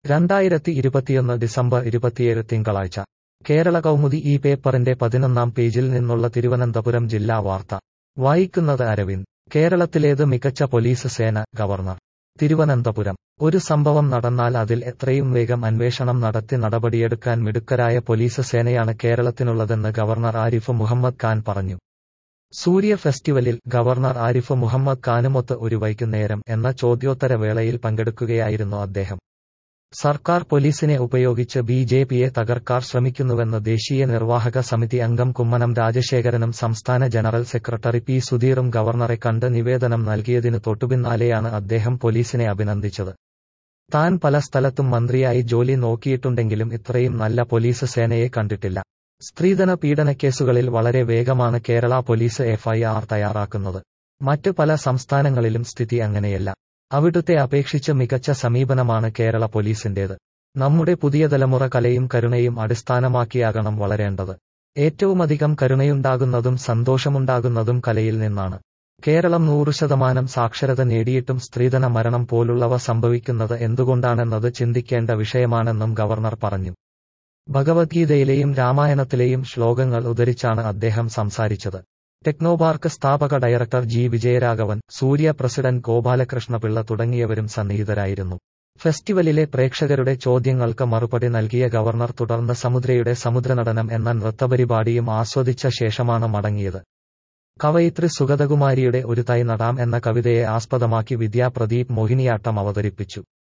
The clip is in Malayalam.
രണ്ടായിരത്തി ഇരുപത്തിയൊന്ന് ഡിസംബർ ഇരുപത്തിയേഴ് തിങ്കളാഴ്ച കേരള കൗമുദി ഈ പേപ്പറിന്റെ പതിനൊന്നാം പേജിൽ നിന്നുള്ള തിരുവനന്തപുരം ജില്ലാ വാർത്ത വായിക്കുന്നത് അരവിന്ദ് കേരളത്തിലേത് മികച്ച പോലീസ് സേന ഗവർണർ തിരുവനന്തപുരം ഒരു സംഭവം നടന്നാൽ അതിൽ എത്രയും വേഗം അന്വേഷണം നടത്തി നടപടിയെടുക്കാൻ മിടുക്കരായ പോലീസ് സേനയാണ് കേരളത്തിനുള്ളതെന്ന് ഗവർണർ ആരിഫ് മുഹമ്മദ് ഖാൻ പറഞ്ഞു സൂര്യ ഫെസ്റ്റിവലിൽ ഗവർണർ ആരിഫ് മുഹമ്മദ് ഖാനുമൊത്ത് ഒരു വൈകുന്നേരം എന്ന ചോദ്യോത്തര വേളയിൽ പങ്കെടുക്കുകയായിരുന്നു അദ്ദേഹം സർക്കാർ പോലീസിനെ ഉപയോഗിച്ച് ബി ജെ പിയെ തകർക്കാൻ ശ്രമിക്കുന്നുവെന്ന് ദേശീയ നിർവാഹക സമിതി അംഗം കുമ്മനം രാജശേഖരനും സംസ്ഥാന ജനറൽ സെക്രട്ടറി പി സുധീറും ഗവർണറെ കണ്ട് നിവേദനം നൽകിയതിനു തൊട്ടുപിന്നാലെയാണ് അദ്ദേഹം പോലീസിനെ അഭിനന്ദിച്ചത് താൻ പല സ്ഥലത്തും മന്ത്രിയായി ജോലി നോക്കിയിട്ടുണ്ടെങ്കിലും ഇത്രയും നല്ല പോലീസ് സേനയെ കണ്ടിട്ടില്ല സ്ത്രീധന പീഡനക്കേസുകളിൽ വളരെ വേഗമാണ് കേരള പോലീസ് എഫ്ഐആർ തയ്യാറാക്കുന്നത് മറ്റ് പല സംസ്ഥാനങ്ങളിലും സ്ഥിതി അങ്ങനെയല്ല അവിടുത്തെ അപേക്ഷിച്ച് മികച്ച സമീപനമാണ് കേരള പോലീസിന്റേത് നമ്മുടെ പുതിയ തലമുറ കലയും കരുണയും അടിസ്ഥാനമാക്കിയാകണം വളരേണ്ടത് ഏറ്റവുമധികം കരുണയുണ്ടാകുന്നതും സന്തോഷമുണ്ടാകുന്നതും കലയിൽ നിന്നാണ് കേരളം നൂറ് ശതമാനം സാക്ഷരത നേടിയിട്ടും സ്ത്രീധന മരണം പോലുള്ളവ സംഭവിക്കുന്നത് എന്തുകൊണ്ടാണെന്നത് ചിന്തിക്കേണ്ട വിഷയമാണെന്നും ഗവർണർ പറഞ്ഞു ഭഗവത്ഗീതയിലെയും രാമായണത്തിലെയും ശ്ലോകങ്ങൾ ഉദ്ധരിച്ചാണ് അദ്ദേഹം സംസാരിച്ചത് ടെക്നോപാർക്ക് സ്ഥാപക director G Vijayaraghavan Surya president Gopalakrishnapillai തുടങ്ങിയവരും സന്നിഹിതരായിരുന്നു ഫെസ്റ്റിവലിലെ പ്രേക്ഷകരുടെ ചോദ്യങ്ങൾക്ക് മറുപടി നൽകിയ ഗവർണർ തുടർന്ന് സമുദ്രയുടെ സമുദ്രനടനം എന്ന നൃത്തപരിപാടിയും ആസ്വദിച്ച ശേഷമാണ് മടങ്ങിയത് കവയിത്രി സുഗതകുമാരിയുടെ ഒരു തൈ നടാം എന്ന കവിതയെ ആസ്പദമാക്കി വിദ്യാ പ്രദീപ് മോഹിനിയാട്ടം അവതരിപ്പിച്ചു